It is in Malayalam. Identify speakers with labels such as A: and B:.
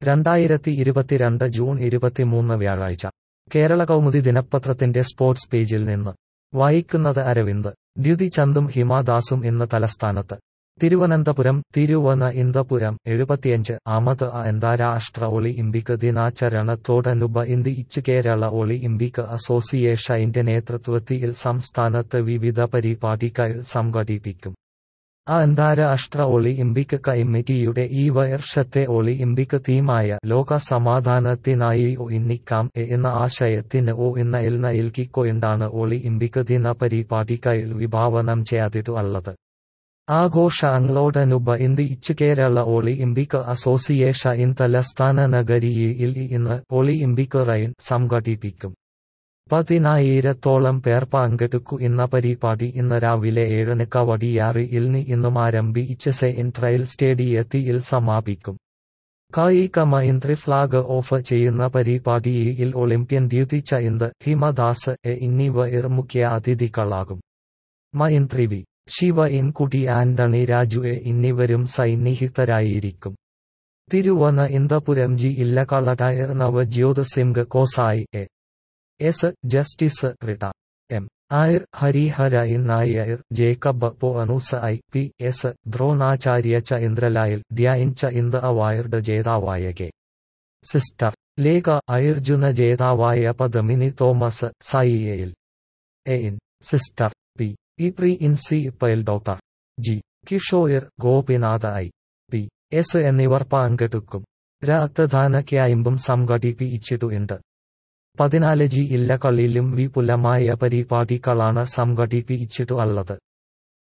A: രണ്ടായിരത്തി ഇരുപത്തിരണ്ട് ജൂൺ ഇരുപത്തിമൂന്ന് വ്യാഴാഴ്ച കേരള കൗമുദി ദിനപത്രത്തിന്റെ സ്പോർട്സ് പേജിൽ നിന്ന് വായിക്കുന്നത് അരവിന്ദ് ദ്യുതി ചന്ദും ഹിമാദാസും ഇന്ന് തലസ്ഥാനത്ത് തിരുവനന്തപുരം തിരുവനന്തപുരം എഴുപത്തിയഞ്ച് ആമത് അന്താരാഷ്ട്ര ഒളിമ്പിക് ദിനാചരണത്തോടനുബന്ധിച്ച് കേരള ഒളിമ്പിക് അസോസിയേഷന്റെ നേതൃത്വത്തിൽ സംസ്ഥാനത്ത് വിവിധ പരിപാടികൾ സംഘടിപ്പിക്കും അന്താരാഷ്ട്ര ഒളിമ്പിക് കമ്മിറ്റിയുടെ ഈ വർഷത്തെ ഒളിമ്പിക് തീമായ ലോക സമാധാനത്തിനായി ഒന്നിക്കാം എന്ന ആശയത്തിന് ഒ എന്ന എൽ നൽകിക്കൊണ്ടാണ് ഒളിമ്പിക് ദിന പരിപാടികൾ വിഭാവനം ചെയ്തിട്ടുള്ളത് ആഘോഷങ്ങളോടനുബന്ധിച്ച് കേരള ഒളിമ്പിക് അസോസിയേഷൻ തലസ്ഥാന നഗരിയിൽ ഇന്ന് ഒളിമ്പിക് റൈൻ സംഘടിപ്പിക്കും പതിനായിരത്തോളം പേർ പങ്കെടുക്കുന്ന പരിപാടി ഇന്ന് രാവിലെ ഏഴിന് കവടിയാറിൽ നിന്നും ആരംഭിച്ച് സെൻട്രൽ സ്റ്റേഡിയത്തിൽ സമാപിക്കും കായിക മന്ത്രി ഫ്ളാഗ് ഓഫ് ചെയ്യുന്ന പരിപാടിയിൽ ഒളിമ്പ്യൻ ദ്യുതി ചൈന്ദ് ഹിമദാസ് എന്നിവർ മുഖ്യ അതിഥികളാകും മന്ത്രി വി ശിവ ഇൻകുട്ടി ആന്റണി രാജു എന്നിവരും സൈനിഹിതരായിരിക്കും തിരുവനന്തപുരം ജില്ല collector Navjot Singh Khosa A S justice റിട്ട M R Hariharan Nair Jacob Punnoose I P S Dronacharya Chandralal Dhyan Chand award ജേതാവായ കെ സിസ്റ്റർ ലേഖ അർജുന ജേതാവായ പദമിനി തോമസ് സായിയിൽ N sister P E principal doctor G Kishore Gopinath I P S എന്നിവർ പങ്കെടുക്കും രക്തദാന ക്യാമ്പും സംഘടിപ്പിച്ചിട്ടുണ്ട് പതിനാല് ജില്ലകളിലും വിപുലമായ പരിപാടികളാണ് സംഘടിപ്പിച്ചിട്ടുള്ളത്